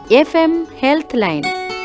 F M health line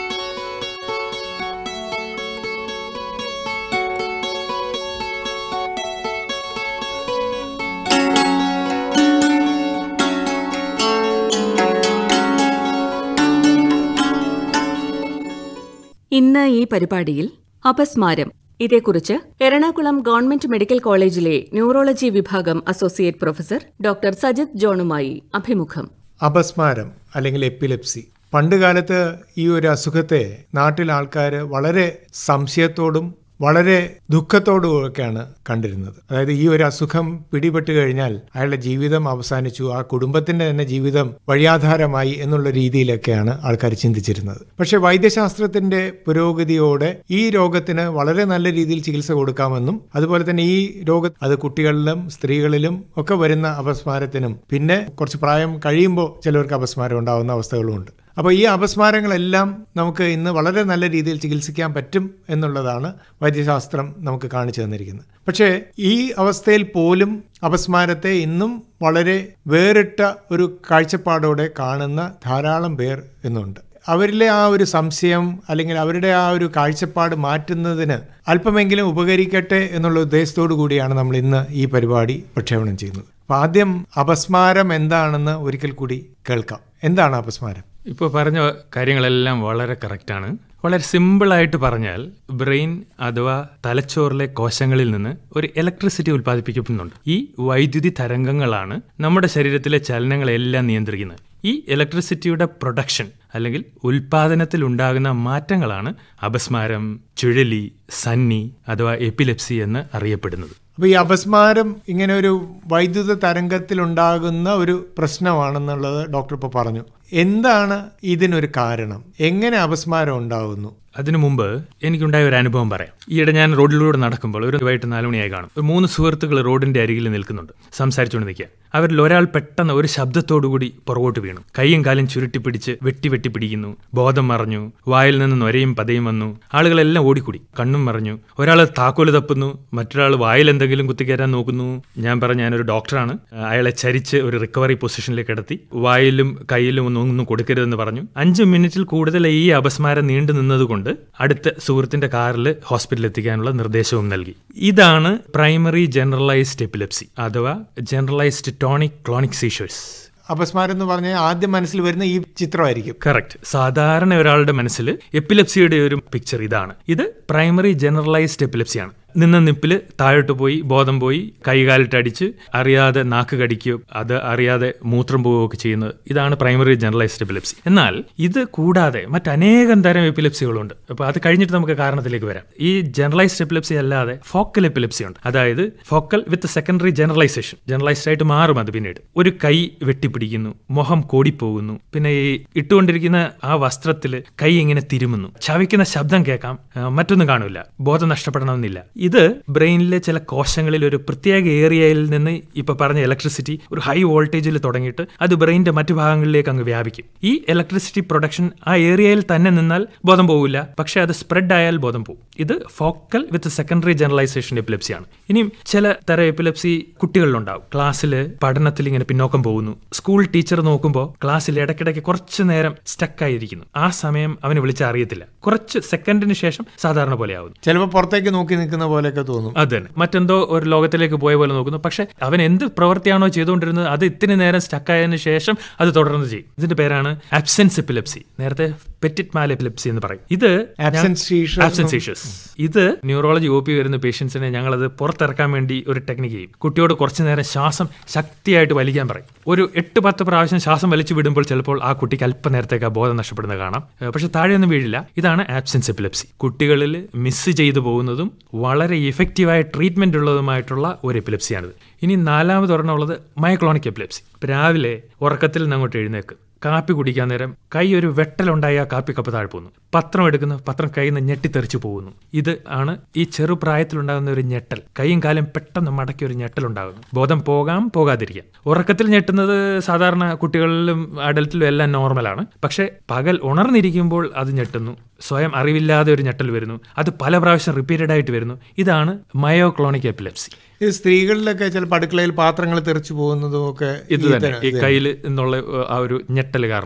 ഇന്ന് ഈ പരിപാടിയിൽ അപസ്മാരം ഇതേക്കുറിച്ച് എറണാകുളം ഗവൺമെന്റ് മെഡിക്കൽ കോളേജിലെ ന്യൂറോളജി വിഭാഗം അസോസിയേറ്റ് പ്രൊഫസർ ഡോക്ടർ സജിത് ജോണുമായി അഭിമുഖം അപസ്മാരം അല്ലെങ്കിൽ എപ്പിലെപ്സി പണ്ടുകാലത്ത് ഈ ഒരു അസുഖത്തെ നാട്ടിൽ ആൾക്കാർ വളരെ സംശയത്തോടും വളരെ ദുഃഖത്തോടും ഒക്കെയാണ് കണ്ടിരുന്നത് അതായത് ഈ ഒരു അസുഖം പിടിപെട്ട് കഴിഞ്ഞാൽ അയാളുടെ ജീവിതം അവസാനിച്ചു ആ കുടുംബത്തിന്റെ തന്നെ ജീവിതം വഴിയാധാരമായി എന്നുള്ള രീതിയിലൊക്കെയാണ് ആൾക്കാർ ചിന്തിച്ചിരുന്നത് പക്ഷെ വൈദ്യശാസ്ത്രത്തിന്റെ പുരോഗതിയോടെ ഈ രോഗത്തിന് വളരെ നല്ല രീതിയിൽ ചികിത്സ കൊടുക്കാമെന്നും അതുപോലെ തന്നെ ഈ രോഗ അത് കുട്ടികളിലും സ്ത്രീകളിലും ഒക്കെ വരുന്ന അപസ്മാരത്തിനും പിന്നെ കുറച്ച് പ്രായം കഴിയുമ്പോൾ ചിലവർക്ക് അപസ്മാരം ഉണ്ടാകുന്ന അവസ്ഥകളുമുണ്ട് അപ്പോൾ ഈ അപസ്മാരങ്ങളെല്ലാം നമുക്ക് ഇന്ന് വളരെ നല്ല രീതിയിൽ ചികിത്സിക്കാൻ പറ്റും എന്നുള്ളതാണ് വൈദ്യശാസ്ത്രം നമുക്ക് കാണിച്ചു തന്നിരിക്കുന്നത് പക്ഷേ ഈ അവസ്ഥയിൽ പോലും അപസ്മാരത്തെ ഇന്നും വളരെ വേറിട്ട ഒരു കാഴ്ചപ്പാടോടെ കാണുന്ന ധാരാളം പേർ ഇന്നുണ്ട് അവരിലെ ആ ഒരു സംശയം അല്ലെങ്കിൽ അവരുടെ ആ ഒരു കാഴ്ചപ്പാട് മാറ്റുന്നതിന് അല്പമെങ്കിലും ഉപകരിക്കട്ടെ എന്നുള്ള ഉദ്ദേശത്തോടു കൂടിയാണ് നമ്മൾ ഇന്ന് ഈ പരിപാടി പ്രക്ഷേപണം ചെയ്യുന്നത് അപ്പം ആദ്യം അപസ്മാരം എന്താണെന്ന് ഒരിക്കൽ കൂടി കേൾക്കാം എന്താണ് അപസ്മാരം ഇപ്പോൾ പറഞ്ഞ കാര്യങ്ങളെല്ലാം വളരെ കറക്റ്റാണ് വളരെ സിമ്പിളായിട്ട് പറഞ്ഞാൽ ബ്രെയിൻ അഥവാ തലച്ചോറിലെ കോശങ്ങളിൽ നിന്ന് ഒരു ഇലക്ട്രിസിറ്റി ഉൽപ്പാദിപ്പിക്കപ്പെടുന്നുണ്ട് ഈ വൈദ്യുതി തരംഗങ്ങളാണ് നമ്മുടെ ശരീരത്തിലെ ചലനങ്ങളെല്ലാം നിയന്ത്രിക്കുന്നത് ഈ ഇലക്ട്രിസിറ്റിയുടെ പ്രൊഡക്ഷൻ അല്ലെങ്കിൽ ഉൽപാദനത്തിൽ ഉണ്ടാകുന്ന മാറ്റങ്ങളാണ് അപസ്മാരം ചുഴലി സന്നി അഥവാ എപ്പിലെപ്സി എന്ന് അറിയപ്പെടുന്നത് അപ്പൊ ഈ അപസ്മാരം ഇങ്ങനെ ഒരു വൈദ്യുത തരംഗത്തിലുണ്ടാകുന്ന ഒരു പ്രശ്നമാണെന്നുള്ളത് ഡോക്ടർ ഇപ്പോൾ പറഞ്ഞു എന്താണ് ഇതിനൊരു കാരണം എങ്ങനെ അപസ്മാരം ഉണ്ടാകുന്നു അതിനു മുമ്പ് എനിക്കുണ്ടായ ഒരു അനുഭവം പറയാം ഈയിടെ ഞാൻ റോഡിലൂടെ നടക്കുമ്പോൾ ഒരു വൈകിട്ട് നാല് മണിയായി കാണും ഒരു മൂന്ന് സുഹൃത്തുക്കൾ റോഡിന്റെ അരികിൽ നിൽക്കുന്നുണ്ട് സംസാരിച്ചുകൊണ്ട് നിൽക്കുക അവരിൽ ഒരാൾ പെട്ടെന്ന് ഒരു ശബ്ദത്തോടുകൂടി പുറകോട്ട് വീണു കൈയും കാലും ചുരുട്ടി പിടിച്ച് വെട്ടി വെട്ടി പിടിക്കുന്നു ബോധം മറഞ്ഞു വായിൽ നിന്ന് നൊരയും പതയും വന്നു ആളുകളെല്ലാം ഓടിക്കൂടി കണ്ണും മറഞ്ഞു ഒരാൾ താക്കോല് തപ്പുന്നു മറ്റൊരാൾ വായിൽ എന്തെങ്കിലും കുത്തിക്കയറാൻ നോക്കുന്നു ഞാൻ പറഞ്ഞ ഞാനൊരു ഡോക്ടറാണ് അയാളെ ചരിച്ച് ഒരു റിക്കവറി പൊസിഷനിലേക്ക് കിടത്തി വായിലും കയ്യിലും ഒന്നും ഒന്നും കൊടുക്കരുതെന്ന് പറഞ്ഞു അഞ്ച് മിനിറ്റിൽ കൂടുതൽ ഈ അപസ്മാരം നീണ്ടു നിന്നതുകൊണ്ട് അടുത്ത സുഹൃത്തിന്റെ കാറിൽ ഹോസ്പിറ്റലിൽ എത്തിക്കാനുള്ള നിർദ്ദേശവും നൽകി ഇതാണ് പ്രൈമറി ജനറലൈസ്ഡ് എപ്പിലെപ്സി അഥവാ ജനറലൈസ്ഡ് ടോണിക് ക്ലോണിക് സീഷേഴ്സ് അപസ്മാരം എന്ന് പറഞ്ഞാൽ ആദ്യം മനസ്സിൽ വരുന്ന ഈ ചിത്രമായിരിക്കും കറക്റ്റ് സാധാരണ ഒരാളുടെ മനസ്സിൽ എപ്പിലെപ്സിയുടെ ഒരു പിക്ചർ ഇതാണ് ഇത് പ്രൈമറി ജനറലൈസ്ഡ് എപ്പിലെപ്സിയാണ് നിന്ന നിപ്പിൽ താഴോട്ട് പോയി ബോധം പോയി കൈകാലിട്ട് അടിച്ച് അറിയാതെ നാക്ക് കടിക്കുകയോ അത് അറിയാതെ മൂത്രം പോവുകയോ ഒക്കെ ചെയ്യുന്നത് ഇതാണ് പ്രൈമറി ജനറലൈസ്ഡ് എപ്പിലെപ്സി എന്നാൽ ഇത് കൂടാതെ മറ്റനേകം തരം എപ്പിലെപ്സികളുണ്ട് അപ്പോൾ അത് കഴിഞ്ഞിട്ട് നമുക്ക് കാരണത്തിലേക്ക് വരാം ഈ ജനറലൈസ്ഡ് എപ്പിലെപ്സി അല്ലാതെ ഫോക്കൽ എപ്പിലെപ്സി ഉണ്ട് അതായത് focal with secondary generalization generalized ആയിട്ട് മാറും അത് പിന്നീട് ഒരു കൈ വെട്ടിപ്പിടിക്കുന്നു മുഖം കോടിപ്പോകുന്നു പിന്നെ ഈ ഇട്ടുകൊണ്ടിരിക്കുന്ന ആ വസ്ത്രത്തിൽ കൈ ഇങ്ങനെ തിരുമുന്നു ചവിക്കുന്ന ശബ്ദം കേൾക്കാം ആ, മറ്റൊന്നും കാണില്ല ബോധം നഷ്ടപ്പെടണമെന്നില്ല ഇത് ബ്രെയിനിലെ ചില കോശങ്ങളിൽ ഒരു പ്രത്യേക ഏരിയയിൽ നിന്ന് ഇപ്പൊ പറഞ്ഞ ഇലക്ട്രിസിറ്റി ഒരു ഹൈ വോൾട്ടേജിൽ തുടങ്ങിയിട്ട് അത് ബ്രെയിനിന്റെ മറ്റു ഭാഗങ്ങളിലേക്ക് അങ്ങ് വ്യാപിക്കും ഈ ഇലക്ട്രിസിറ്റി പ്രൊഡക്ഷൻ ആ ഏരിയയിൽ തന്നെ നിന്നാൽ ബോധം പോവില്ല പക്ഷേ അത് സ്പ്രെഡ് ആയാൽ ബോധം പോകും ഇത് ഫോക്കൽ വിത്ത് സെക്കൻഡറി ജനറലൈസേഷൻ എപ്പിലെപ്സിയാണ് ഇനിയും ചില തരം എപ്പിലെപ്സി കുട്ടികളിലുണ്ടാവും ക്ലാസ്സിൽ പഠനത്തിൽ ഇങ്ങനെ പിന്നോക്കം പോകുന്നു സ്കൂൾ ടീച്ചർ നോക്കുമ്പോൾ ക്ലാസ്സിൽ ഇടയ്ക്കിടയ്ക്ക് കുറച്ച് നേരം സ്റ്റക്ക് ആയിരിക്കുന്നു ആ സമയം അവന് വിളിച്ചാൽ അറിയത്തില്ല കുറച്ച് സെക്കൻഡിന് ശേഷം സാധാരണ പോലെ ആവുന്നു ചിലപ്പോൾ പുറത്തേക്ക് നോക്കി നിൽക്കുന്ന പോലെയൊക്കെ തോന്നും അത് തന്നെ മറ്റെന്തോ ഒരു ലോകത്തിലേക്ക് പോയ പോലെ നോക്കുന്നു പക്ഷെ അവൻ എന്ത് പ്രവൃത്തിയാണോ ചെയ്തുകൊണ്ടിരുന്നത് അത് ഇത്തിരി നേരം സ്റ്റക്ക് ആയതിനു ശേഷം അത് തുടർന്ന് ചെയ്യും ഇതിന്റെ പേരാണ് ആബ്സെൻസ് എപ്പിലെപ്സി നേരത്തെ പെറ്റിറ്റ് മാൽ എപ്പിലെപ്സി എന്ന് പറയും ഇത് Absence seizure ആബ്സെൻസ് സീഷസ് ഇത് ന്യൂറോളജി ഒ പി വരുന്ന പേഷ്യൻസിനെ ഞങ്ങളത് പുറത്തിറക്കാൻ വേണ്ടി ഒരു ടെക്നിക്ക് ചെയ്യും കുട്ടിയോട് കുറച്ചു നേരം ശ്വാസം ശക്തിയായിട്ട് വലിക്കാൻ പറയും ഒരു എട്ട് പത്ത് പ്രാവശ്യം ശ്വാസം വലിച്ചു വിടുമ്പോൾ ചിലപ്പോൾ ആ കുട്ടിക്ക് അല്പനേരത്തേക്ക് ആ ബോധം നഷ്ടപ്പെടുന്നത് കാണാം ഏഹ് പക്ഷെ താഴെയൊന്നും വീഴില്ല ഇതാണ് ആബ്സെൻസ് എപ്പിലെപ്സി കുട്ടികളിൽ മിസ് ചെയ്തു പോകുന്നതും വളരെ ഇഫക്റ്റീവായ ട്രീറ്റ്മെന്റ് ഉള്ളതുമായിട്ടുള്ള ഒരു എപ്പിലെപ്സിയാണിത് ഇനി നാലാമത് ഒരെണ്ണമുള്ളത് മയക്ലോണിക് എപ്പിലെപ്സി രാവിലെ ഉറക്കത്തിൽ നിന്ന് അങ്ങോട്ട് എഴുന്നേക്ക് കാപ്പി കുടിക്കാൻ നേരം കൈ ഒരു വെട്ടലുണ്ടായി ആ കാപ്പി കപ്പ് താഴെ പോകുന്നു പത്രം എടുക്കുന്നു പത്രം കയ്യിൽ നിന്ന് ഞെട്ടിത്തെറിച്ച് പോകുന്നു ഇത് ആണ് ഈ ചെറുപ്രായത്തിലുണ്ടാകുന്ന ഒരു ഞെട്ടൽ കൈയും കാലും പെട്ടെന്ന് മടക്കി ഒരു ഞെട്ടൽ ഉണ്ടാകുന്നു ബോധം പോകാം പോകാതിരിക്കാം ഉറക്കത്തിൽ ഞെട്ടുന്നത് സാധാരണ കുട്ടികളിലും അഡൽട്ടിലും എല്ലാം നോർമലാണ് പക്ഷേ പകൽ ഉണർന്നിരിക്കുമ്പോൾ അത് ഞെട്ടുന്നു സ്വയം അറിവില്ലാതെ ഒരു ഞെട്ടൽ വരുന്നു അത് പല പ്രാവശ്യം റിപ്പീറ്റഡ് ആയിട്ട് വരുന്നു ഇതാണ് മയോക്ലോണിക് എപ്പിലെപ്സി ഇത് സ്ത്രീകളിലൊക്കെ ചിലപ്പോൾ അടുക്കളയിൽ പാത്രങ്ങൾ തെറിച്ചു പോകുന്നതും ഒക്കെ ഇത് തന്നെ ഈ കയ്യിൽ നിന്നുള്ള ഏഹ്, ആ ഒരു ഞെട്ടൽ കാരണമാണ്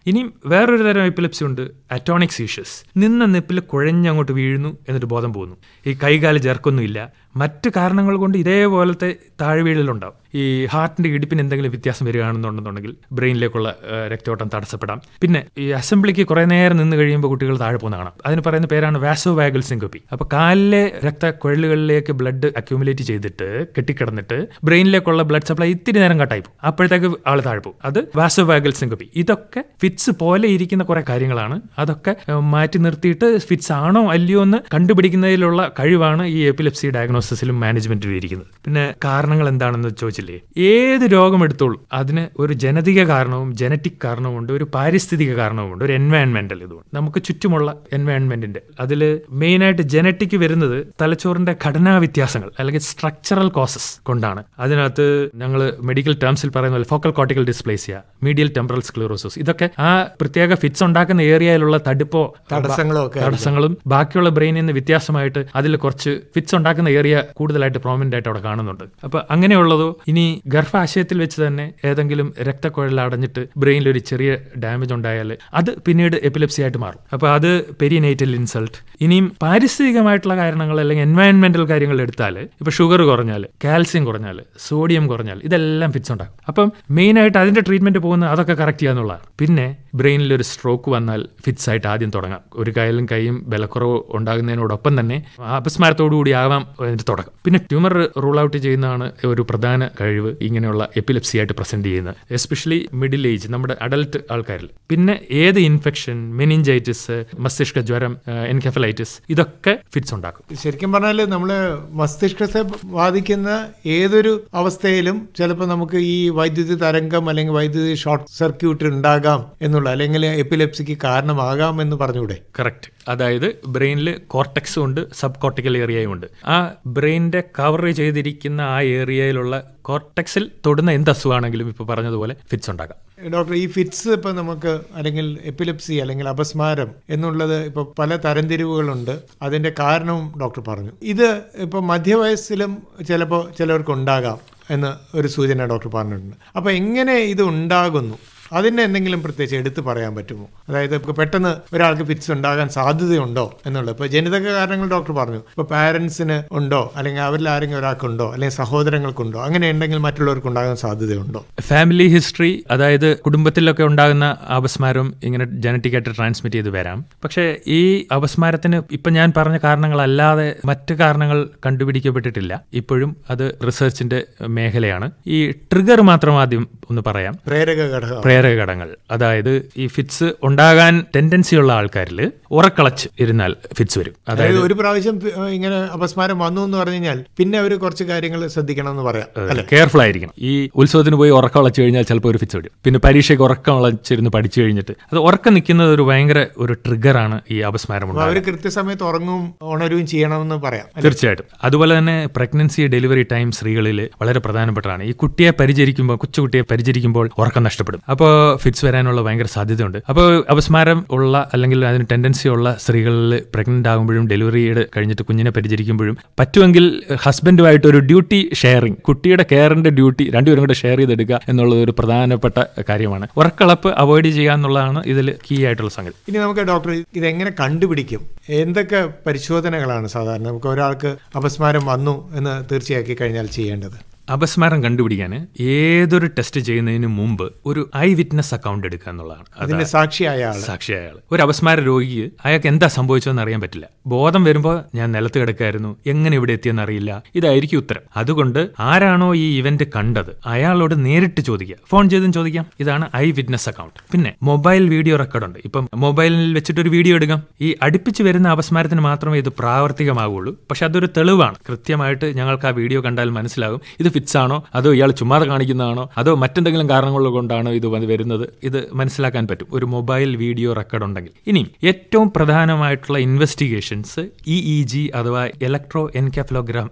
ഇനിയും വേറൊരു തരം എപ്പിലെപ്സി ഉണ്ട് അറ്റോണിക് സീഷ്യസ് നിന്ന നിപ്പിൽ കുഴഞ്ഞങ്ങോട്ട് വീഴുന്നു എന്നിട്ട് ബോധം പോകുന്നു ഈ കൈകാല് ചേർക്കൊന്നുമില്ല മറ്റു കാരണങ്ങൾ കൊണ്ട് ഇതേപോലത്തെ താഴ്വീഴലുണ്ടാവും ഈ ഹാർട്ടിന്റെ ഇടിപ്പിന് എന്തെങ്കിലും വ്യത്യാസം വരികയാണെന്നുണ്ടെന്നുണ്ടെങ്കിൽ ബ്രെയിനിലേക്കുള്ള ആ, രക്തയോട്ടം തടസ്സപ്പെടാം പിന്നെ ഈ അസംബ്ലിക്ക് കുറേ നേരം നിന്ന് കഴിയുമ്പോൾ കുട്ടികൾ താഴെ പോകുന്ന കാണാം അതിന് പറയുന്ന പേരാണ് വാസോ വാഗൽ സിങ്കോപ്പി അപ്പോൾ കാലിലെ രക്തക്കുഴലുകളിലേക്ക് ബ്ലഡ് അക്യൂമുലേറ്റ് ചെയ്തിട്ട് കെട്ടിക്കിടന്നിട്ട് ബ്രെയിനിലേക്കുള്ള ബ്ലഡ് സപ്ലൈ ഇത്തിരി നേരം കട്ടായി പോകും അപ്പോഴത്തേക്ക് ആൾ താഴെ പോകും അത് വാസോ വാഗൽ സിങ്കോപ്പി ഇതൊക്കെ ഫിറ്റ്സ് പോലെ ഇരിക്കുന്ന കുറേ കാര്യങ്ങളാണ് അതൊക്കെ ആ, മാറ്റി നിർത്തിയിട്ട് ഫിറ്റ്സ് ആണോ അല്ലയോ എന്ന് കണ്ടുപിടിക്കുന്നതിലുള്ള കഴിവാണ് ഈ എപ്പിലെപ്സി ഡയഗ്നോസിസിലും മാനേജ്മെന്റിലും ഇരിക്കുന്നത് പിന്നെ കാരണങ്ങൾ എന്താണെന്ന് ചോദിച്ചില്ലേ ഏത് രോഗം എടുത്തോളൂ അതിന് ഒരു ജനതിക കാരണവും ജനറ്റിക് കാരണവുമുണ്ട് ഒരു പാരിസ്ഥിതിക കാരണവുമുണ്ട് ഒരു എൻവയൺമെന്റൽ ഇതുമുണ്ട് നമുക്ക് ചുറ്റുമുള്ള എൻവയൺമെന്റിന്റെ അതിൽ മെയിനായിട്ട് ജനറ്റിക് വരുന്നത് തലച്ചോറിന്റെ ഘടനാ വ്യത്യാസങ്ങൾ അല്ലെങ്കിൽ സ്ട്രക്ചറൽ കോസസ് കൊണ്ടാണ് അതിനകത്ത് ഞങ്ങൾ മെഡിക്കൽ ടേംസിൽ പറയുന്ന പോലെ focal cortical dysplasia medial temporal sclerosis ഇതൊക്കെ ആ പ്രത്യേക ഫിറ്റ്സ് ഉണ്ടാക്കുന്ന ഏരിയയിലുള്ള തടുപ്പോ തടസ്സങ്ങളോ ഒക്കെ തടസ്സങ്ങളും ബാക്കിയുള്ള ബ്രെയിനിൽ നിന്ന് വ്യത്യാസമായിട്ട് അതിൽ കുറച്ച് ഫിറ്റ്സ് ഉണ്ടാക്കുന്ന ഏരിയ കൂടുതലായിട്ട് പ്രോമിനന്റ് ആയിട്ട് അവിടെ കാണുന്നുണ്ട് അപ്പൊ അങ്ങനെയുള്ളതോ ഇനി ഗർഭാശയത്തിൽ വെച്ച് തന്നെ ഏതെങ്കിലും രക്തക്കുഴൽ അടഞ്ഞിട്ട് ബ്രെയിനിൽ ഒരു ചെറിയ ഡാമേജ് ഉണ്ടായാൽ അത് പിന്നീട് എപ്പിലെപ്സി ആയിട്ട് മാറും അപ്പൊ അത് പെരിനേറ്റൽ ഇൻസൾട്ട് ഇനിയും പാരിസ്ഥിതികമായിട്ടുള്ള കാരണങ്ങൾ അല്ലെങ്കിൽ എൻവയൺമെന്റൽ കാര്യങ്ങൾ എടുത്താൽ ഇപ്പൊ ഷുഗർ കുറഞ്ഞാൽ കാൽസ്യം കുറഞ്ഞാൽ സോഡിയം കുറഞ്ഞാൽ ഇതെല്ലാം ഫിറ്റ്സ് ഉണ്ടാകും അപ്പം മെയിൻ ആയിട്ട് അതിന്റെ ട്രീറ്റ്മെന്റ് പോകുന്ന അതൊക്കെ കറക്റ്റ് ചെയ്യാന്നുള്ളതാണ് പിന്നെ ബ്രെയിനിൽ ഒരു സ്ട്രോക്ക് വന്നാൽ ഫിറ്റ്സ് ആയിട്ട് ആദ്യം തുടങ്ങാം ഒരു കയ്യിലും കൈയും ബലക്കുറവ് ഉണ്ടാകുന്നതിനോടൊപ്പം തന്നെ അപസ്മാരത്തോടു കൂടി ആവാം അതിന്റെ തുടക്കം പിന്നെ ട്യൂമർ റൂൾ ഔട്ട് ചെയ്യുന്നതാണ് ഒരു പ്രധാന കഴിവ് ഇങ്ങനെയുള്ള എപ്പിലെപ്സി ആയിട്ട് പ്രസന്റ് ചെയ്യുന്നത് എസ്പെഷ്യലി മിഡിൽ ഏജ് നമ്മുടെ അഡൽട്ട് ആൾക്കാരിൽ പിന്നെ ഏത് ഇൻഫെക്ഷൻ മെനിഞ്ചൈറ്റിസ് മസ്തിഷ്ക ജ്വരം എൻകെഫലൈറ്റിസ് ഇതൊക്കെ ഫിറ്റ്സ് ഉണ്ടാക്കും ശരിക്കും പറഞ്ഞാൽ നമ്മൾ മസ്തിഷ്കത്തെ ബാധിക്കുന്ന ഏതൊരു അവസ്ഥയിലും ചിലപ്പോൾ നമുക്ക് ഈ വൈദ്യുതി തരംഗം അല്ലെങ്കിൽ വൈദ്യുതി ഷോർട്ട് സർക്യൂട്ട് ഉണ്ടാകാം എന്നുള്ള അല്ലെങ്കിൽ എപ്പിലെപ്സിക്ക് കാരണമാകാം എന്ന് പറഞ്ഞുകൂടെ കറക്റ്റ് അതായത് ബ്രെയിനിൽ കോർട്ടെക്സും ഉണ്ട് സബ് കോർട്ടിക്കൽ ഏരിയയും ഉണ്ട് ആ ബ്രെയിനിന്റെ കവർ ചെയ്തിരിക്കുന്ന ആ ഏരിയയിലുള്ള കോർട്ടെക്സിൽ തൊടുന്ന എന്ത് അസുഖമാണെങ്കിലും ഇപ്പോൾ പറഞ്ഞതുപോലെ ഫിറ്റ്സ് ഉണ്ടാക്കാം ഡോക്ടർ ഈ ഫിറ്റ്സ് ഇപ്പം നമുക്ക് അല്ലെങ്കിൽ എപ്പിലെപ്സി അല്ലെങ്കിൽ അപസ്മാരം എന്നുള്ളത് ഇപ്പോൾ പല തരംതിരിവുകളുണ്ട് അതിൻ്റെ കാരണവും ഡോക്ടർ പറഞ്ഞു ഇത് ഇപ്പോൾ മധ്യവയസ്സിലും ചിലപ്പോൾ ചിലവർക്ക് ഉണ്ടാകാം എന്ന് ഒരു സൂചന ഡോക്ടർ പറഞ്ഞിട്ടുണ്ട് അപ്പോൾ എങ്ങനെ ഇത് ഉണ്ടാകുന്നു അതിന് എന്തെങ്കിലും പ്രത്യേകിച്ച് എടുത്തു പറയാൻ പറ്റുമോ അതായത് ഇപ്പോൾ പെട്ടെന്ന് ഒരാൾക്ക് ഫിറ്റ്സ് ഉണ്ടാകാൻ സാധ്യതയുണ്ടോ എന്നുള്ളത് ഇപ്പോൾ ജനിതക കാരണങ്ങൾ ഡോക്ടർ പറഞ്ഞു ഇപ്പോൾ പാരൻസിന് ഉണ്ടോ അല്ലെങ്കിൽ അവരിൽ ആരെങ്കിലും ഒരാൾക്കുണ്ടോ അല്ലെങ്കിൽ സഹോദരങ്ങൾക്കുണ്ടോ അങ്ങനെ ഉണ്ടെങ്കിൽ മറ്റുള്ളവർക്ക് ഉണ്ടാകാൻ സാധ്യതയുണ്ടോ ഫാമിലി ഹിസ്റ്ററി അതായത് കുടുംബത്തിലൊക്കെ ഉണ്ടാകുന്ന അപസ്മാരം ഇങ്ങനെ ജനറ്റിക് ആയിട്ട് ട്രാൻസ്മിറ്റ് ചെയ്ത് വരാം പക്ഷേ ഈ അപസ്മാരത്തിന് ഇപ്പം ഞാൻ പറഞ്ഞ കാരണങ്ങളല്ലാതെ മറ്റ് കാരണങ്ങൾ കണ്ടുപിടിക്കപ്പെട്ടിട്ടില്ല ഇപ്പോഴും അത് റിസർച്ചിന്റെ മേഖലയാണ് ഈ ട്രിഗർ മാത്രം ആദ്യം ഒന്ന് പറയാം പ്രേരക ഘടകം പ്രേരക ഘടകങ്ങൾ അതായത് ഈ ഫിറ്റ്സ് ഉണ്ടാകാൻ ടെൻഡൻസി ഉള്ള ആൾക്കാരിൽ ഉറക്കളച്ച് ഇരുന്നാൽ ഫിറ്റ്സ് വരും അതായത് അതായത് ഒരു പ്രാവശ്യം പി- ഏഹ് ഇങ്ങനെ അപസ്മാരം വന്നു എന്ന് പറഞ്ഞു കഴിഞ്ഞാൽ പിന്നെ അവർ കുറച്ച് കാര്യങ്ങൾ ശ്രദ്ധിക്കണം എന്ന് പറയാം അല്ലെ കെയർഫുൾ ആയിരിക്കണം ഈ ഉത്സവത്തിന് പോയി ഉറക്കം വളച്ചു കഴിഞ്ഞാൽ ചിലപ്പോൾ ഒരു ഫിറ്റ്സ് വരും പിന്നെ പരീക്ഷയ്ക്ക് ഉറക്കം വളച്ചിരുന്ന് പഠിച്ചു കഴിഞ്ഞിട്ട് അത് ഉറക്കം നിൽക്കുന്നത് ഒരു ഭയങ്കര ഒരു ട്രിഗറാണ് ഈ അപസ്മാരം അപ്പൊ ഉണ്ടാകുന്നത് അവർ കൃത്യസമയത്ത് ഉറങ്ങും ഉണരുകയും ചെയ്യണമെന്ന് പറയാം അല്ലെ? തീർച്ചയായിട്ടും അതുപോലെ തന്നെ പ്രഗ്നൻസി ഡെലിവറി ടൈം സ്ത്രീകളിൽ വളരെ പ്രധാനപ്പെട്ടതാണ് ഈ കുട്ടിയെ പരിചരിക്കുമ്പോൾ കൊച്ചുകുട്ടിയെ പരിചരിക്കുമ്പോൾ ഉറക്കം നഷ്ടപ്പെടും അപ്പോൾ ഫിറ്റ്സ് വരാനുള്ള ഭയങ്കര സാധ്യതയുണ്ട് അപ്പോൾ അപസ്മാരം ഉള്ള അല്ലെങ്കിൽ അതിന് ടെൻഡൻസി ഉള്ള സ്ത്രീകളിൽ പ്രഗ്നന്റ് ആകുമ്പോഴും ഡെലിവറിയുടെ കഴിഞ്ഞിട്ട് കുഞ്ഞിനെ പരിചരിക്കുമ്പോഴും പറ്റുമെങ്കിൽ ഹസ്ബൻഡുമായിട്ട് ഒരു ഡ്യൂട്ടി ഷെയറിങ് കുട്ടിയുടെ കെയറിന്റെ ഡ്യൂട്ടി രണ്ടുപേരും കൂടെ ഷെയർ ചെയ്തെടുക്കുക എന്നുള്ളത് ഒരു പ്രധാനപ്പെട്ട കാര്യമാണ് ഉറക്കളപ്പ് അവോയ്ഡ് ചെയ്യുക എന്നുള്ളതാണ് ഇതിൽ കീ ആയിട്ടുള്ള സംഗതി ഇനി നമുക്ക് ഡോക്ടർ ഇതെങ്ങനെ കണ്ടുപിടിക്കും എന്തൊക്കെ പരിശോധനകളാണ് സാധാരണ നമുക്ക് ഒരാൾക്ക് അപസ്മാരം വന്നു എന്ന് തീർച്ചയാക്കി കഴിഞ്ഞാൽ ചെയ്യേണ്ടത് അപസ്മാരം കണ്ടുപിടിക്കാൻ ഏതൊരു ടെസ്റ്റ് ചെയ്യുന്നതിന് മുമ്പ് ഒരു ഐ വിറ്റ്നസ് അക്കൗണ്ട് എടുക്കുക എന്നുള്ളതാണ് അത് അതിന്റെ സാക്ഷിയായ ആള് സാക്ഷിയായ ആള് ഒരു അപസ്മാര രോഗിക്ക് അയാൾക്ക് എന്താ സംഭവിച്ചതെന്ന് അറിയാൻ പറ്റില്ല ബോധം വരുമ്പോൾ ഞാൻ നിലത്ത് കിടക്കായിരുന്നു എങ്ങനെ ഇവിടെ എത്തിയെന്ന് അറിയില്ല ഇതായിരിക്കും ഉത്തരം അതുകൊണ്ട് ആരാണോ ഈ ഇവന്റ് കണ്ടത് അയാളോട് നേരിട്ട് ചോദിക്കുക ഫോൺ ചെയ്തും ചോദിക്കാം ഇതാണ് ഐ വിറ്റ്നസ് അക്കൗണ്ട് പിന്നെ മൊബൈൽ വീഡിയോ റെക്കോർഡ് ഉണ്ട് ഇപ്പം മൊബൈലിൽ വെച്ചിട്ട് ഒരു വീഡിയോ എടുക്കാം ഈ അടുപ്പിച്ച് വരുന്ന അപസ്മാരത്തിന് മാത്രമേ ഇത് പ്രാവർത്തികമാവുള്ളൂ പക്ഷെ അതൊരു തെളിവാണ് കൃത്യമായിട്ട് ഞങ്ങൾക്ക് ആ വീഡിയോ കണ്ടാൽ മനസ്സിലാകും ഇത് ഫിറ്റ്സ് ആണോ അതോ ഇയാൾ ചുമ്മാതെ കാണിക്കുന്നതാണോ അതോ മറ്റെന്തെങ്കിലും കാരണങ്ങൾ കൊണ്ടാണോ ഇത് വന്ന് വരുന്നത് ഇത് മനസ്സിലാക്കാൻ പറ്റും ഒരു മൊബൈൽ വീഡിയോ റെക്കോർഡ് ഉണ്ടെങ്കിൽ ഇനി ഏറ്റവും പ്രധാനമായിട്ടുള്ള ഇൻവെസ്റ്റിഗേഷൻസ് ഇ ഇ ജി അഥവാ ഇലക്ട്രോ എൻകെഫലോഗ്രാം ആണ്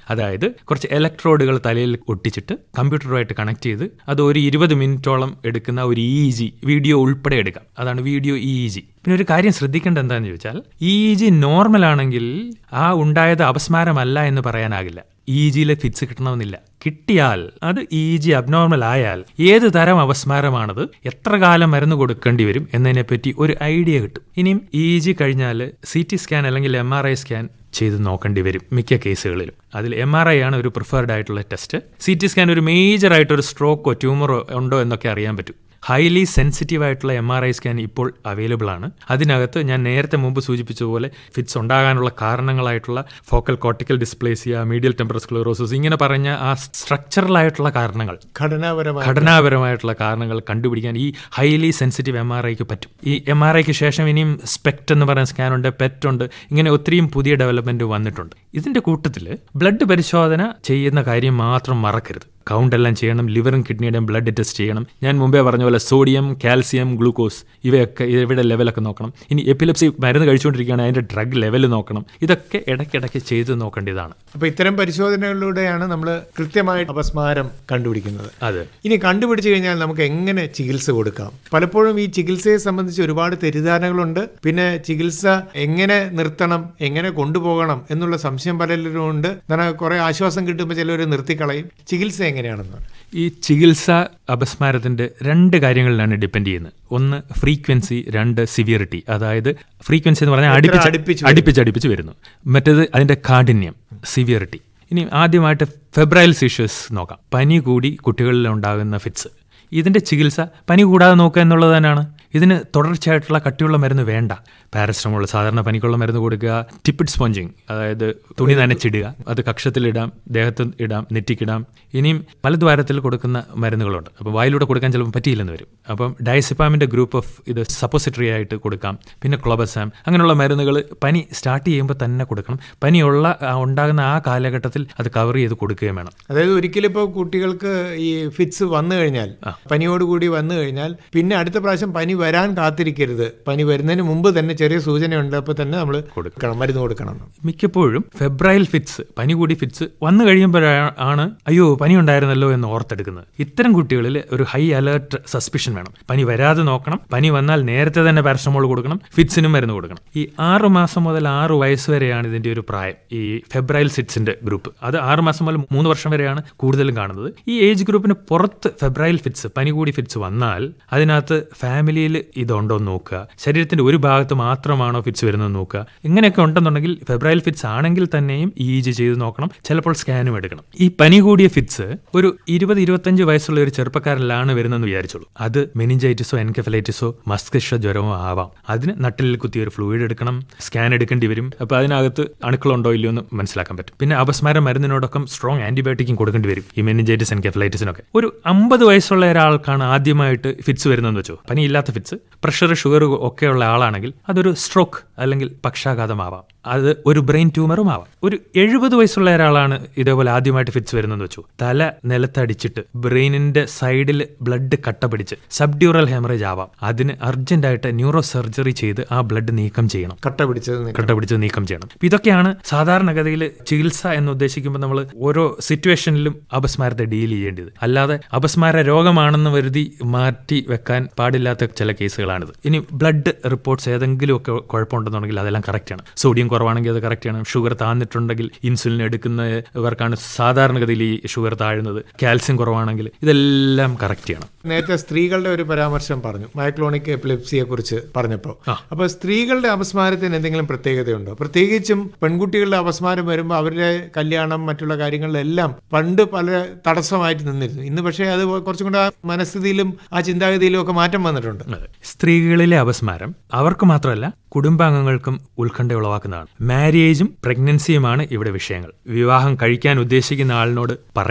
അതായത് കുറച്ച് ഇലക്ട്രോഡുകൾ തലയിൽ ഒട്ടിച്ചിട്ട് കമ്പ്യൂട്ടറുമായിട്ട് കണക്ട് ചെയ്ത് അത് ഒരു ഇരുപത് മിനിറ്റോളം എടുക്കുന്ന ഒരു ഇ ജി വീഡിയോ ഉൾപ്പെടെ എടുക്കാം അതാണ് വീഡിയോ ഇ ജി പിന്നെ ഒരു കാര്യം ശ്രദ്ധിക്കേണ്ടത് എന്താണെന്ന് ചോദിച്ചാൽ ഇ ജി നോർമൽ ആണെങ്കിൽ ആ ഉണ്ടായത് അപസ്മാരമല്ല എന്ന് പറയാനാകില്ല ഇ ജിയിലെ ഫിറ്റ്സ് കിട്ടണമെന്നില്ല കിട്ടിയാൽ അത് ഇ ജി അബ്നോർമൽ ആയാൽ ഏത് തരം അപസ്മാരമാണത് എത്ര കാലം മരുന്ന് കൊടുക്കേണ്ടി വരും എന്നതിനെപ്പറ്റി ഒരു ഐഡിയ കിട്ടും ഇനിയും ഇ ജി കഴിഞ്ഞാൽ സി ടി സ്കാൻ അല്ലെങ്കിൽ എം ആർ ഐ സ്കാൻ ചെയ്ത് നോക്കേണ്ടി വരും മിക്ക കേസുകളിലും അതിൽ എം ആർ ഐ ആണ് ഒരു പ്രിഫേർഡ് ആയിട്ടുള്ള ടെസ്റ്റ് സി ടി സ്കാൻ ഒരു മേജർ ആയിട്ടൊരു സ്ട്രോക്കോ ട്യൂമറോ ഉണ്ടോ എന്നൊക്കെ അറിയാൻ പറ്റും ഹൈലി സെൻസിറ്റീവ് ആയിട്ടുള്ള എം ആർ ഐ സ്കാൻ ഇപ്പോൾ അവൈലബിൾ ആണ് അതിനകത്ത് ഞാൻ നേരത്തെ മുമ്പ് സൂചിപ്പിച്ചതുപോലെ ഫിറ്റ്സ് ഉണ്ടാകാനുള്ള കാരണങ്ങളായിട്ടുള്ള focal cortical dysplasia medial temporal sclerosis ഇങ്ങനെ പറഞ്ഞ ആ സ്ട്രക്ചറൽ ആയിട്ടുള്ള കാരണങ്ങൾ ഘടനാപരമായ ഘടനാപരമായിട്ടുള്ള കാരണങ്ങൾ കണ്ടുപിടിക്കാൻ ഈ ഹൈലി സെൻസിറ്റീവ് എം ആർ ഐക്ക് പറ്റും ഈ എം ആർ ഐക്ക് ശേഷം ഇനിയും സ്പെക്ട് എന്ന് പറയുന്ന സ്കാൻ ഉണ്ട് പെറ്റ് ഉണ്ട് ഇങ്ങനെ ഒത്തിരിയും പുതിയ ഡെവലപ്മെന്റ് വന്നിട്ടുണ്ട് ഇതിന്റെ കൂട്ടത്തിൽ ബ്ലഡ് പരിശോധന ചെയ്യുന്ന കാര്യം മാത്രം മറക്കരുത് കൗണ്ട് എല്ലാം ചെയ്യണം ലിവറും കിഡ്നിയുടെയും ബ്ലഡ് ടെസ്റ്റ് ചെയ്യണം ഞാൻ മുമ്പേ പറഞ്ഞ പോലെ സോഡിയം കാൽസ്യം ഗ്ലൂക്കോസ് ഇവയൊക്കെ ഇവയുടെ ലെവലൊക്കെ നോക്കണം ഇനി എപ്പിലെപ്സി മരുന്ന് കഴിച്ചുകൊണ്ടിരിക്കുകയാണ് അതിന്റെ ഡ്രഗ് ലെവൽ നോക്കണം ഇതൊക്കെ ഇടയ്ക്കിടയ്ക്ക് ചെയ്ത് നോക്കേണ്ടതാണ് അപ്പൊ ഇത്തരം പരിശോധനകളിലൂടെയാണ് നമ്മൾ കൃത്യമായിട്ട് അപസ്മാരം കണ്ടുപിടിക്കുന്നത് അതെ ഇനി കണ്ടുപിടിച്ചു കഴിഞ്ഞാൽ നമുക്ക് എങ്ങനെ ചികിത്സ കൊടുക്കാം പലപ്പോഴും ഈ ചികിത്സയെ സംബന്ധിച്ച് ഒരുപാട് തെറ്റിദ്ധാരണകളുണ്ട് പിന്നെ ചികിത്സ എങ്ങനെ നിർത്തണം എങ്ങനെ കൊണ്ടുപോകണം എന്നുള്ള സംശയം പലരിലും ഉണ്ട് എന്നാൽ കുറെ ആശ്വാസം കിട്ടുമ്പോൾ ചിലർ നിർത്തിക്കളയും ചികിത്സ എങ്ങനെയാണെന്ന് പറയും ഈ ചികിത്സ അപസ്മാരത്തിന്റെ രണ്ട് കാര്യങ്ങളിലാണ് ഡിപ്പെൻഡ് ചെയ്യുന്നത് ഒന്ന് ഫ്രീക്വൻസി രണ്ട് സിവിയറിറ്റി അതായത് ഫ്രീക്വൻസി എന്ന് പറഞ്ഞാൽ അടുപ്പിച്ച് അടുപ്പിച്ച് അടുപ്പിച്ച് അടുപ്പിച്ച് വരുന്നു മറ്റേത് അതിന്റെ കാഠിന്യം സിവിയറിറ്റി ഇനി ആദ്യമായിട്ട് ഫെബ്രൈൽ സിഷ്യസ് നോക്കാം പനി കൂടി കുട്ടികളിൽ ഉണ്ടാകുന്ന ഫിറ്റ്സ് ഇതിന്റെ ചികിത്സ പനി കൂടാതെ നോക്കുക എന്നുള്ളത് തന്നെയാണ് ഇതിന് തുടർച്ചയായിട്ടുള്ള കട്ടിയുള്ള മരുന്ന് വേണ്ട പാരസ്റ്റമോൾ സാധാരണ പനിക്കുള്ള മരുന്ന് കൊടുക്കുക ടിപ്പിഡ് സ്പോഞ്ചിങ് അതായത് തുണി നനച്ചിടുക അത് കക്ഷത്തിലിടാം ദേഹത്ത് ഇടാം നെറ്റിക്കിടാം ഇനിയും മലദ്വാരത്തിൽ കൊടുക്കുന്ന മരുന്നുകളുണ്ട് അപ്പോൾ വായിലൂടെ കൊടുക്കാൻ ചിലപ്പോൾ പറ്റിയില്ലെന്ന് വരും അപ്പം ഡയസിപ്പാമിൻ്റെ ഗ്രൂപ്പ് ഓഫ് ഇത് സപ്പോസിറ്ററി ആയിട്ട് കൊടുക്കാം പിന്നെ ക്ലോബസാം അങ്ങനെയുള്ള മരുന്നുകൾ പനി സ്റ്റാർട്ട് ചെയ്യുമ്പോൾ തന്നെ കൊടുക്കണം പനിയുള്ള ആ ഉണ്ടാകുന്ന ആ കാലഘട്ടത്തിൽ അത് കവർ ചെയ്ത് കൊടുക്കുകയും വേണം അതായത് ഒരിക്കലും ഇപ്പോൾ കുട്ടികൾക്ക് ഈ ഫിറ്റ്സ് വന്നു കഴിഞ്ഞാൽ പനിയോടുകൂടി വന്നു കഴിഞ്ഞാൽ പിന്നെ അടുത്ത പ്രാവശ്യം പനി വരാൻ കാത്തിരിക്കരുത് പനി വരുന്നതിന് മുമ്പ് തന്നെ ചെറിയ സൂചന ഉണ്ട് അപ്പോൾ തന്നെ നമ്മൾ കൊടുക്കണം മരുന്ന് കൊടുക്കണം എന്ന്. മിക്കപ്പോഴും ഫെബ്രൈൽ ഫിറ്റ്സ് പനി കൂടി ഫിറ്റ്സ് വന്നു കഴിയുമ്പോഴാണ് അയ്യോ പനി ഉണ്ടായിരുന്നല്ലോ എന്ന് ഓർത്തെടുക്കുന്നത് ഇത്തരം കുട്ടികളിൽ ഒരു ഹൈ അലേർട്ട് സസ്പിഷൻ വേണം പനി വരാതെ നോക്കണം പനി വന്നാൽ നേരത്തെ തന്നെ പാരസ്റ്റമോൾ കൊടുക്കണം ഫിറ്റ്സിനും മരുന്ന് കൊടുക്കണം ഈ ആറ് മാസം മുതൽ ആറ് വയസ്സ് വരെയാണ് ഇതിന്റെ ഒരു പ്രായം ഈ ഫെബ്രൈൽ സിറ്റ്സിന്റെ ഗ്രൂപ്പ് അത് ആറ് മാസം മുതൽ മൂന്ന് വർഷം വരെയാണ് കൂടുതലും കാണുന്നത് ഈ ഏജ് ഗ്രൂപ്പിന് പുറത്ത് ഫെബ്രൈൽ ഫിറ്റ്സ് പനി കൂടി ഫിറ്റ്സ് വന്നാൽ അതിനകത്ത് ഫാമിലിയിൽ ഇതുണ്ടോ എന്ന് നോക്കുക ശരീരത്തിന്റെ ഒരു ഭാഗത്ത് മാത്രമാണോ ഫിറ്റ്സ് വരുന്നത് നോക്കുക ഇങ്ങനെയൊക്കെ ഉണ്ടെന്നുണ്ടെങ്കിൽ ഫെബ്രൈൽ ഫിറ്റ്സ് ആണെങ്കിൽ തന്നെയും ഇ ജി ചെയ്ത് നോക്കണം ചിലപ്പോൾ സ്കാനും എടുക്കണം ഈ പനി കൂടിയ ഫിറ്റ്സ് ഒരു ഇരുപത് ഇരുപത്തഞ്ച് വയസ്സുള്ള ഒരു ചെറുപ്പക്കാരിലാണ് വരുന്നതെന്ന് വിചാരിച്ചോളൂ അത് മെനിഞ്ചൈറ്റിസോ എൻകെഫലൈറ്റിസോ മസ്തിഷ്ക ജ്വരമോ ആവാം അതിന് നട്ടിലിൽ കുത്തിയ ഒരു ഫ്ലൂയിഡ് എടുക്കണം സ്കാൻ എടുക്കേണ്ടി വരും അപ്പോൾ അതിനകത്ത് അണുക്കളുണ്ടോ ഇല്ലയോ എന്ന് മനസ്സിലാക്കാൻ പറ്റും പിന്നെ അപസ്മാര മരുന്നിനോടൊപ്പം സ്ട്രോങ് ആന്റിബയോട്ടിക്കും കൊടുക്കേണ്ടി വരും ഈ മെനിഞ്ചൈറ്റിസ് എൻകെഫലൈറ്റിസിനൊക്കെ ഒരു അമ്പത് വയസ്സുള്ള ഒരാൾക്കാണ് ആദ്യമായിട്ട് ഫിറ്റ്സ് വരുന്നതെന്ന് വെച്ചോ പനിയില്ലാത്ത ഫിറ്റ്സ് പ്രഷർ ഷുഗർ ഒക്കെ ഉള്ള ആളാണെങ്കിൽ അതൊരു സ്ട്രോക്ക് അല്ലെങ്കിൽ പക്ഷാഘാതമാവാം അത് ഒരു ബ്രെയിൻ ട്യൂമറും ആവാം ഒരു എഴുപത് വയസ്സുള്ള ഒരാളാണ് ഇതേപോലെ ആദ്യമായിട്ട് ഫിറ്റ്സ് വരുന്നതെന്ന് വെച്ചു തല നിലത്തടിച്ചിട്ട് ബ്രെയിനിന്റെ സൈഡിൽ ബ്ലഡ് കട്ട പിടിച്ച് സബ്ഡ്യൂറൽ ഹെമറേജ് ആവാം അതിന് അർജന്റായിട്ട് ന്യൂറോ സർജറി ചെയ്ത് ആ ബ്ലഡ് നീക്കം ചെയ്യണം കട്ട പിടിച്ചത് നിൽക്കണം. കട്ട പിടിച്ച് നീക്കം ചെയ്യണം അപ്പൊ ഇതൊക്കെയാണ് സാധാരണഗതിയിൽ ചികിത്സ എന്ന് ഉദ്ദേശിക്കുമ്പോൾ നമ്മൾ ഓരോ സിറ്റുവേഷനിലും അപസ്മാരത്തെ ഡീൽ ചെയ്യേണ്ടത് അല്ലാതെ അപസ്മാര രോഗമാണെന്ന് വരുതി മാറ്റി വെക്കാൻ പാടില്ലാത്ത ചില കേസുകളാണിത് ഇനി ബ്ലഡ് റിപ്പോർട്ട്സ് ഏതെങ്കിലും ഒക്കെ കുഴപ്പമുണ്ടെന്നുണ്ടെങ്കിൽ അതെല്ലാം കറക്റ്റാണ് സോഡിയം കുറവാണെങ്കിൽ അത് കറക്റ്റാണ് ഷുഗർ താന്നിട്ടുണ്ടെങ്കിൽ ഇൻസുലിൻ എടുക്കുന്നവർക്കാണ് സാധാരണഗതിയിൽ ഈ ഷുഗർ താഴുന്നത് കാൽസ്യം കുറവാണെങ്കിൽ ഇതെല്ലാം കറക്റ്റ് ചെയ്യണം നേരത്തെ സ്ത്രീകളുടെ ഒരു പരാമർശം പറഞ്ഞു മൈക്ലോണിക് എപ്പിലെപ്സിയെ കുറിച്ച് പറഞ്ഞപ്പോൾ അപ്പോൾ സ്ത്രീകളുടെ അപസ്മാരത്തിന് എന്തെങ്കിലും പ്രത്യേകതയുണ്ടോ പ്രത്യേകിച്ചും പെൺകുട്ടികളുടെ അപസ്മാരം വരുമ്പോൾ അവരുടെ കല്യാണം മറ്റുള്ള കാര്യങ്ങളിലെല്ലാം പണ്ട് പല തടസ്സമായിട്ട് നിന്നിരുന്നു ഇന്ന് പക്ഷേ അത് കുറച്ചും കൂടെ ആ മനസ്ഥിതിയിലും ആ ചിന്താഗതിയിലും ഒക്കെ മാറ്റം വന്നിട്ടുണ്ട് അതെ. സ്ത്രീകളിലെ അപസ്മാരം അവർക്ക് മാത്രമല്ല കുടുംബാംഗങ്ങൾക്കും ഉത്കണ്ഠ ഉളവാക്കുന്നതാണ് മാരേജും പ്രഗ്നൻസിയുമാണ് ഇവിടെ വിഷയങ്ങൾ വിവാഹം കഴിക്കാൻ ഉദ്ദേശിക്കുന്ന ആളിനോട് പറയണോ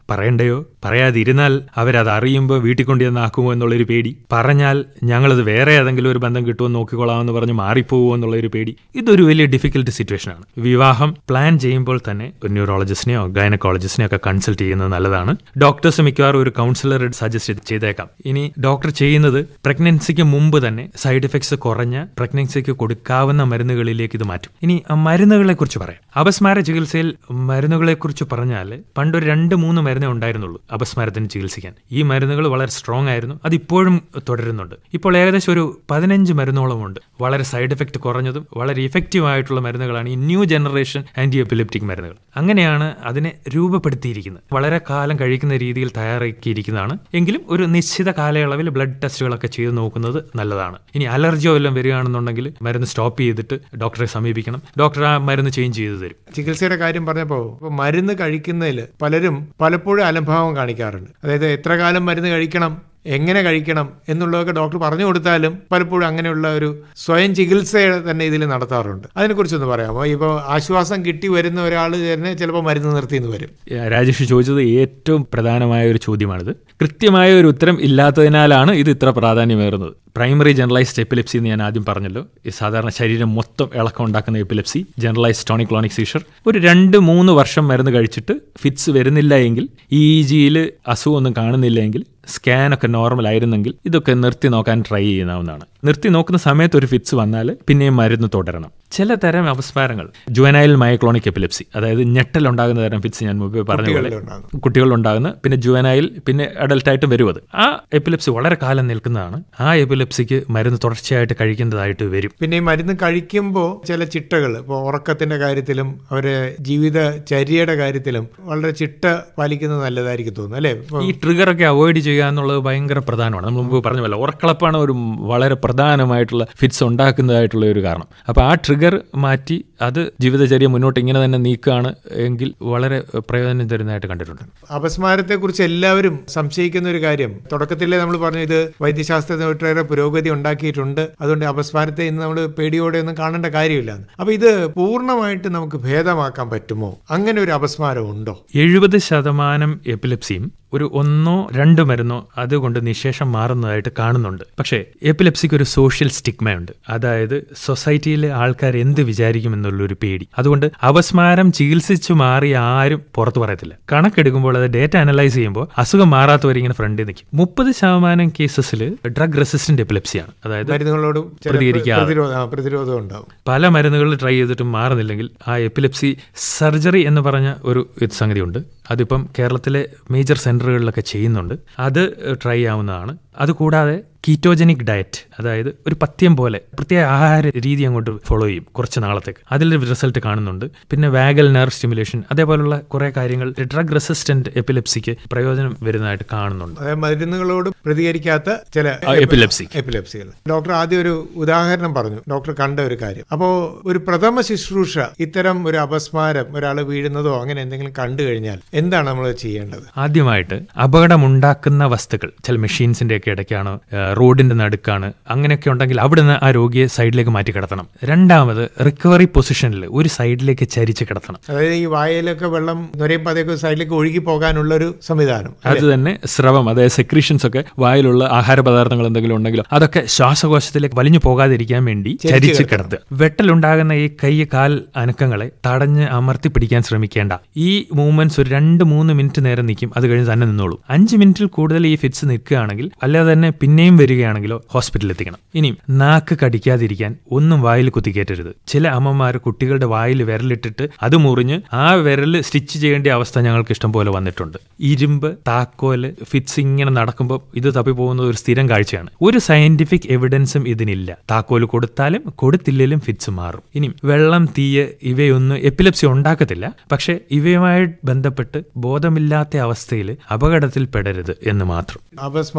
പറയണ്ടയോ പറയാതിരുന്നാൽ അവരത് അറിയുമ്പോൾ വീട്ടിൽ കൊണ്ടുവന്ന് ആക്കുമോ എന്നുള്ളൊരു പേടി പറഞ്ഞാൽ ഞങ്ങളത് വേറെ ഏതെങ്കിലും ഒരു ബന്ധം കിട്ടുമോ നോക്കിക്കൊള്ളാമെന്ന് പറഞ്ഞ് മാറിപ്പോകുമോ എന്നുള്ളൊരു പേടി ഇതൊരു വലിയ ഡിഫിക്കൽട്ട് സിറ്റുവേഷൻ ആണ് വിവാഹം പ്ലാൻ ചെയ്യുമ്പോൾ തന്നെ ഒരു ന്യൂറോളജിസ്റ്റിനെയോ ഗൈനക്കോളജിസ്റ്റിനെയോ ഒക്കെ കൺസൾട്ട് ചെയ്യുന്നത് നല്ലതാണ് ഡോക്ടേഴ്സ് മിക്കവാറും ഒരു കൗൺസിലർ സജസ്റ്റ് ചെയ്തേക്കാം ഇനി ഡോക്ടർ ചെയ്യുന്നത് പ്രഗ്നൻസിക്ക് മുമ്പ് തന്നെ സൈഡ് എഫക്ട്സ് കുറഞ്ഞ പ്രഗ്നൻസിക്ക് കൊടുക്കാവുന്ന മരുന്നുകളിലേക്ക് ഇത് മാറ്റും ഇനി ആ മരുന്നുകളെ കുറിച്ച് പറയാം അപസ്മാര ചികിത്സയിൽ മരുന്നുകളെ കുറിച്ച് പറഞ്ഞാൽ പണ്ടൊരു രണ്ട് മൂന്ന് മരുന്നേ ഉണ്ടായിരുന്നുള്ളൂ അപസ്മാരത്തിന് ചികിത്സിക്കാൻ ഈ മരുന്നുകൾ വളരെ സ്ട്രോങ് ആയിരുന്നു അത് ഇപ്പോഴും തുടരുന്നുണ്ട് ഇപ്പോൾ ഏകദേശം ഒരു പതിനഞ്ച് മരുന്നോളം ഉണ്ട് വളരെ സൈഡ് എഫക്റ്റ് കുറഞ്ഞതും വളരെ ഇഫക്റ്റീവ് ആയിട്ടുള്ള മരുന്നുകളാണ് ഈ ന്യൂ ജനറേഷൻ ആന്റി എപ്പിലെപ്റ്റിക് മരുന്നുകൾ അങ്ങനെയാണ് അതിനെ രൂപപ്പെടുത്തിയിരിക്കുന്നത് വളരെ കാലം കഴിക്കുന്ന രീതിയിൽ തയ്യാറാക്കിയിരിക്കുന്നതാണ് എങ്കിലും ഒരു നിശ്ചിത കാലയളവിൽ ബ്ലഡ് ടെസ്റ്റുകളൊക്കെ ചെയ്ത് നോക്കുന്നത് നല്ലതാണ് ഇനി അലർജിയോ എല്ലാം വരികയാണെന്നുണ്ടെങ്കിൽ മരുന്ന് സ്റ്റോപ്പ് ചെയ്തിട്ട് ഡോക്ടറെ സമീപിക്കണം ഡോക്ടർ ആ മരുന്ന് ചേഞ്ച് ചെയ്ത് തരും ചികിത്സയുടെ കാര്യം പറഞ്ഞപ്പോൾ ഇപ്പോൾ മരുന്ന് കഴിക്കുന്നതിൽ പലരും പലപ്പോഴും അലംഭാവം കാണിക്കാറുണ്ട് അതായത് എത്ര കാലം മരുന്ന് കഴിക്കണം എങ്ങനെ കഴിക്കണം എന്നുള്ളതൊക്കെ ഡോക്ടർ പറഞ്ഞു കൊടുത്താലും പലപ്പോഴും അങ്ങനെയുള്ള ഒരു സ്വയം ചികിത്സ തന്നെ ഇതിൽ നടത്താറുണ്ട് അതിനെക്കുറിച്ചൊന്ന് പറയാമോ ഇപ്പോൾ ആശ്വാസം കിട്ടി വരുന്ന ഒരാൾ തന്നെ ചിലപ്പോൾ മരുന്ന് നിർത്തിയെന്ന് വരും രാജേഷ് ചോദിച്ചത് ഏറ്റവും പ്രധാനമായ ഒരു ചോദ്യമാണിത് കൃത്യമായ ഒരു ഉത്തരം ഇല്ലാത്തതിനാലാണ് ഇത് ഇത്ര പ്രാധാന്യമേറുന്നത് പ്രൈമറി ജനറലൈസ്ഡ് എപ്പിലെപ്സി എന്ന് ഞാൻ ആദ്യം പറഞ്ഞല്ലോ ഈ സാധാരണ ശരീരം മൊത്തം ഇളക്കം ഉണ്ടാക്കുന്ന എപ്പിലെപ്സി ജനറലൈസ് ടോണിക്ലോണിക് സീഷർ ഒരു രണ്ട് മൂന്ന് വർഷം മരുന്ന് കഴിച്ചിട്ട് ഫിറ്റ്സ് വരുന്നില്ല എങ്കിൽ ഇ ജിയിൽ അസുഖമൊന്നും കാണുന്നില്ല എങ്കിൽ സ്കാനൊക്കെ നോർമൽ ആയിരുന്നെങ്കിൽ ഇതൊക്കെ നിർത്തി നോക്കാൻ ട്രൈ ചെയ്യാവുന്നതാണ് നിർത്തി നോക്കുന്ന സമയത്ത് ഒരു ഫിറ്റ്സ് വന്നാൽ പിന്നെയും മരുന്ന് തുടരണം ചില തരം അപസ്മാരങ്ങൾ ജുവനൈൽ മയക്ലോണിക് എപ്പിലെപ്സി അതായത് ഞെട്ടൽ ഉണ്ടാകുന്ന തരം ഫിറ്റ്സ് ഞാൻ മുമ്പേ പറഞ്ഞ പോലെ ഉണ്ടാകും. കുട്ടികളിലുണ്ടാകുന്ന പിന്നെ ജുവനൈൽ പിന്നെ അഡൽട്ടായിട്ട് വരും അത് ആ എപ്പിലെപ്സി വളരെ കാലം നിൽക്കുന്നതാണ് ആ എപ്പിലെപ്സിക്ക് മരുന്ന് തുടർച്ചയായിട്ട് കഴിക്കേണ്ടതായിട്ട് വരും പിന്നെ ഈ മരുന്ന് കഴിക്കുമ്പോൾ ചില ചിട്ടകൾ ഇപ്പോൾ ഉറക്കത്തിന്റെ കാര്യത്തിലും അവരെ ജീവിതചര്യയുടെ കാര്യത്തിലും വളരെ ചിട്ട പാലിക്കുന്നത് നല്ലതായിരിക്കും തോന്നുന്നു അല്ലേ ഇപ്പോൾ ഈ ട്രിഗർ ഒക്കെ അവോയ്ഡ് ചെയ്യുക എന്നുള്ളത് ഭയങ്കര പ്രധാനമാണ് നമ്മൾ മുമ്പ് പറഞ്ഞ പോലെ ഉറക്കളപ്പാണ് ഒരു വളരെ പ്രധാനമായിട്ടുള്ള ഫിറ്റ്സ് ഉണ്ടാക്കുന്നതായിട്ടുള്ള ഒരു കാരണം അപ്പോൾ ആ ട്രിഗർ മാറ്റി അത് ജീവിതചര്യ മുന്നോട്ട് ഇങ്ങനെ തന്നെ നീക്കുകയാണ് എങ്കിൽ വളരെ പ്രയോജനം തരുന്നതായിട്ട് കണ്ടിട്ടുണ്ട് അപസ്മാരത്തെക്കുറിച്ച് എല്ലാവരും സംശയിക്കുന്ന ഒരു കാര്യം തുടക്കത്തിലേ നമ്മൾ പറഞ്ഞു ഇത് വൈദ്യശാസ്ത്രത്തിന് ഒട്ടേറെ പുരോഗതി ഉണ്ടാക്കിയിട്ടുണ്ട് അതുകൊണ്ട് അപസ്മാരത്തെ ഇന്ന് നമ്മൾ പേടിയോടെ ഒന്നും കാണേണ്ട കാര്യമില്ല അപ്പൊ ഇത് പൂർണ്ണമായിട്ട് നമുക്ക് ഭേദമാക്കാൻ പറ്റുമോ അങ്ങനെ ഒരു അപസ്മാരം ഉണ്ടോ എഴുപത് ശതമാനം എപ്പിലെപ്സിയും ഒരു ഒന്നോ രണ്ടോ മരുന്നോ അതുകൊണ്ട് നിശേഷം മാറുന്നതായിട്ട് കാണുന്നുണ്ട് പക്ഷേ എപ്പിലെപ്സിക്ക് ഒരു സോഷ്യൽ സ്റ്റിഗ്മയുണ്ട് അതായത് സൊസൈറ്റിയിലെ ആൾക്കാർ എന്ത് വിചാരിക്കുമെന്നുള്ളൊരു പേടി അതുകൊണ്ട് അപസ്മാരം ചികിത്സിച്ചു മാറി ആരും പുറത്തു പറയത്തില്ല കണക്കെടുക്കുമ്പോൾ അത് ഡേറ്റ അനലൈസ് ചെയ്യുമ്പോൾ അസുഖം മാറാത്തവരിങ്ങനെ ഫ്രണ്ടിൽ നിൽക്കും മുപ്പത് ശതമാനം കേസസിൽ ഡ്രഗ് റെസിസ്റ്റന്റ് എപ്പിലെപ്സിയാണ് അതായത് മരുന്നുകളോട് ചില പ്രതികരിക്കാതെ. പ്രതിരോധ ആ, പ്രതിരോധം ഉണ്ടാവും പല മരുന്നുകൾ ട്രൈ ചെയ്തിട്ടും മാറുന്നില്ലെങ്കിൽ ആ എപ്പിലെപ്സി സർജറി എന്ന് പറഞ്ഞ ഒരു ഇത് സംഗതിയുണ്ട് അതിപ്പം കേരളത്തിലെ മേജർ സെൻറ്ററുകളിലൊക്കെ ചെയ്യുന്നുണ്ട് അത് ട്രൈ ചെയ്യാവുന്നതാണ് അതുകൂടാതെ കീറ്റോജനിക് ഡയറ്റ് അതായത് ഒരു പഥ്യം പോലെ പ്രത്യേക ആഹാര രീതി അങ്ങോട്ട് ഫോളോ ചെയ്യും കുറച്ച് നാളത്തേക്ക് അതിൽ റിസൾട്ട് കാണുന്നുണ്ട് പിന്നെ വാഗൽ നെർവ് സ്റ്റിമുലേഷൻ അതേപോലുള്ള കുറേ കാര്യങ്ങൾ ഡ്രഗ് റെസിസ്റ്റന്റ് എപ്പിലെപ്സിക്ക് പ്രയോജനം വരുന്നതായിട്ട് കാണുന്നുണ്ട് അതായത് മരുന്നുകളോട് പ്രതികരിക്കാത്ത ചില ആ, epilepsy. എപ്പിലെപ്സികൾ ഡോക്ടർ ആദ്യം ഒരു ഉദാഹരണം പറഞ്ഞു ഡോക്ടർ കണ്ട ഒരു കാര്യം അപ്പോൾ ഒരു പ്രഥമ ശുശ്രൂഷ ഇത്തരം ഒരു അപസ്മാരം ഒരാൾ വീഴുന്നതോ അങ്ങനെ എന്തെങ്കിലും കണ്ടു കഴിഞ്ഞാൽ എന്താണ് നമ്മൾ ചെയ്യേണ്ടത് ആദ്യമായിട്ട് അപകടമുണ്ടാക്കുന്ന വസ്തുക്കൾ ചില മെഷീൻസിന്റെ ഒക്കെ ഇടയ്ക്കാണ് ആ, റോഡിന്റെ നടുക്കാണ് അങ്ങനെയൊക്കെ ഉണ്ടെങ്കിൽ അവിടുന്ന് ആ രോഗിയെ സൈഡിലേക്ക് മാറ്റി കിടത്തണം രണ്ടാമത് റിക്കവറി പൊസിഷനിൽ ഒരു സൈഡിലേക്ക് ചരിച്ച് കിടത്തണം അതായത് ഈ വായയിലൊക്കെ വെള്ളം നൊരയുമ്പോൾ അതൊക്കെ സൈഡിലേക്ക് ഒഴുകി പോകാനുള്ള ഒരു സംവിധാനം അത് തന്നെ സ്രവം അതായത് സെക്രീഷൻസ് ഒക്കെ വായിലുള്ള ആഹാര പദാർത്ഥങ്ങൾ എന്തെങ്കിലും ഉണ്ടെങ്കിലോ അതൊക്കെ ശ്വാസകോശത്തിലേക്ക് വലിഞ്ഞു പോകാതിരിക്കാൻ വേണ്ടി ചരിച്ച് കിടത്തുക വെട്ടലുണ്ടാകുന്ന ഈ കൈ കാൽ അനക്കങ്ങളെ തടഞ്ഞ് അമർത്തി പിടിക്കാൻ ശ്രമിക്കേണ്ട ഈ മൂവ്മെന്റ്സ് ഒരു രണ്ട് മൂന്ന് മിനിറ്റ് നേരം നിൽക്കും അത് കഴിഞ്ഞ് തന്നെ നിന്നോളൂ അഞ്ച് മിനിറ്റിൽ കൂടുതൽ ഈ ഫിറ്റ്സ് നിൽക്കുകയാണെങ്കിൽ അല്ലാതെ തന്നെ പിന്നെയും വരികയാണെങ്കിലോ ഹോസ്പിറ്റലിൽ എത്തിക്കണം ഇനി നാക്ക് കടിക്കാതിരിക്കാൻ ഒന്നും വായിൽ കുത്തിക്കേറ്റരുത് ചില അമ്മമാർ കുട്ടികളുടെ വായിൽ വിരലിട്ടിട്ട് അത് മുറിഞ്ഞ് ആ വിരൽ സ്റ്റിച്ച് ചെയ്യേണ്ട അവസ്ഥ ഞങ്ങൾക്ക് ഇഷ്ടം പോലെ വന്നിട്ടുണ്ട് ഇരുമ്പ് താക്കോല് ഫിറ്റ്സ് ഇങ്ങനെ നടക്കുമ്പോൾ ഇത് തപ്പി പോകുന്നത് ഒരു സ്ഥിരം കാഴ്ചയാണ് ഒരു സയന്റിഫിക് എവിഡൻസും ഇതിനില്ല താക്കോല് കൊടുത്താലും കൊടുത്തില്ലെങ്കിലും ഫിറ്റ്സ് മാറും ഇനി വെള്ളം തീയ് ഇവയൊന്നും എപ്പിലെപ്സി ഉണ്ടാക്കത്തില്ല പക്ഷെ ഇവയുമായി ബന്ധപ്പെട്ട് ബോധമില്ലാത്ത അവസ്ഥയിൽ അപകടത്തിൽ പെടരുത് എന്ന് മാത്രം അപസ്മാരം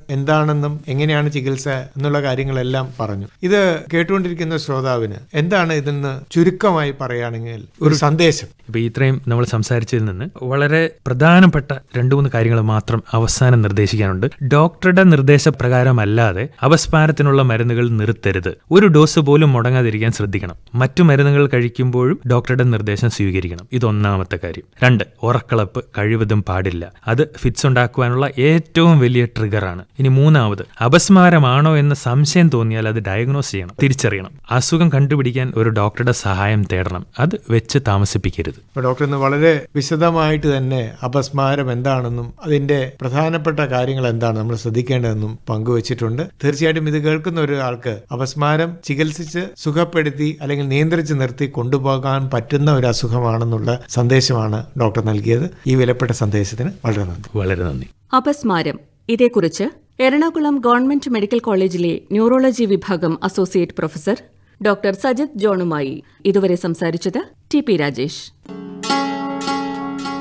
എന്താണെന്നും എങ്ങനെയാണ് ചികിത്സ എന്നുള്ള കാര്യങ്ങളെല്ലാം പറഞ്ഞു ഇത് കേട്ടുകൊണ്ടിരിക്കുന്ന ശ്രോതാവിന് എന്താണ് ഇതിന്ന് ചുരുക്കമായി പറയുകയാണെങ്കിൽ ഒരു സന്ദേശം ഇപ്പൊ ഇത്രയും നമ്മൾ സംസാരിച്ചതിൽ നിന്ന് വളരെ പ്രധാനപ്പെട്ട രണ്ടു മൂന്ന് കാര്യങ്ങൾ മാത്രം അവസാനം നിർദ്ദേശിക്കാനുണ്ട് ഡോക്ടറുടെ നിർദ്ദേശപ്രകാരമല്ലാതെ അപസ്മാരത്തിനുള്ള മരുന്നുകൾ നിർത്തരുത് ഒരു ഡോസ് പോലും മുടങ്ങാതിരിക്കാൻ ശ്രദ്ധിക്കണം മറ്റു മരുന്നുകൾ കഴിക്കുമ്പോഴും ഡോക്ടറുടെ നിർദ്ദേശം സ്വീകരിക്കണം ഇത് ഒന്നാമത്തെ കാര്യം രണ്ട് ഉറക്കളപ്പ് കഴിവതും പാടില്ല അത് ഫിറ്റ്സ് ഉണ്ടാക്കുവാനുള്ള ഏറ്റവും വലിയ ട്രിഗറാണ് ഇനി മൂന്നാമത് അപസ്മാരമാണോ എന്ന് സംശയം തോന്നിയാൽ അത് ഡയഗ്നോസ് ചെയ്യണം തിരിച്ചറിയണം അസുഖം കണ്ടുപിടിക്കാൻ ഒരു ഡോക്ടറുടെ സഹായം തേടണം അത് വെച്ച് താമസിപ്പിക്കരുത് അപ്പോൾ ഡോക്ടർ ഇന്ന് വളരെ വിശദമായിട്ട് തന്നെ അപസ്മാരം എന്താണെന്നും അതിന്റെ പ്രധാനപ്പെട്ട കാര്യങ്ങൾ എന്താണ് നമ്മൾ ശ്രദ്ധിക്കേണ്ടതെന്നും പങ്കുവച്ചിട്ടുണ്ട് തീർച്ചയായിട്ടും ഇത് കേൾക്കുന്ന ഒരാൾക്ക് അപസ്മാരം ചികിത്സിച്ച് സുഖപ്പെടുത്തി അല്ലെങ്കിൽ നിയന്ത്രിച്ച് നിർത്തി കൊണ്ടുപോകാൻ പറ്റുന്ന ഒരു അസുഖമാണെന്നുള്ള സന്ദേശമാണ് ഡോക്ടർ നൽകിയത് ഈ വിലപ്പെട്ട സന്ദേശത്തിന് വളരെ നന്ദി വളരെ നന്ദി അപസ്മാരം ഇതേക്കുറിച്ച് എറണാകുളം ഗവൺമെന്റ് മെഡിക്കൽ കോളേജിലെ ന്യൂറോളജി വിഭാഗം അസോസിയേറ്റ് പ്രൊഫസർ ഡോക്ടർ സജിത് ജോണുമായി ഇതുവരെ സംസാരിച്ചത് T P Rajesh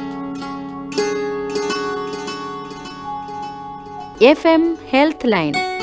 F M health line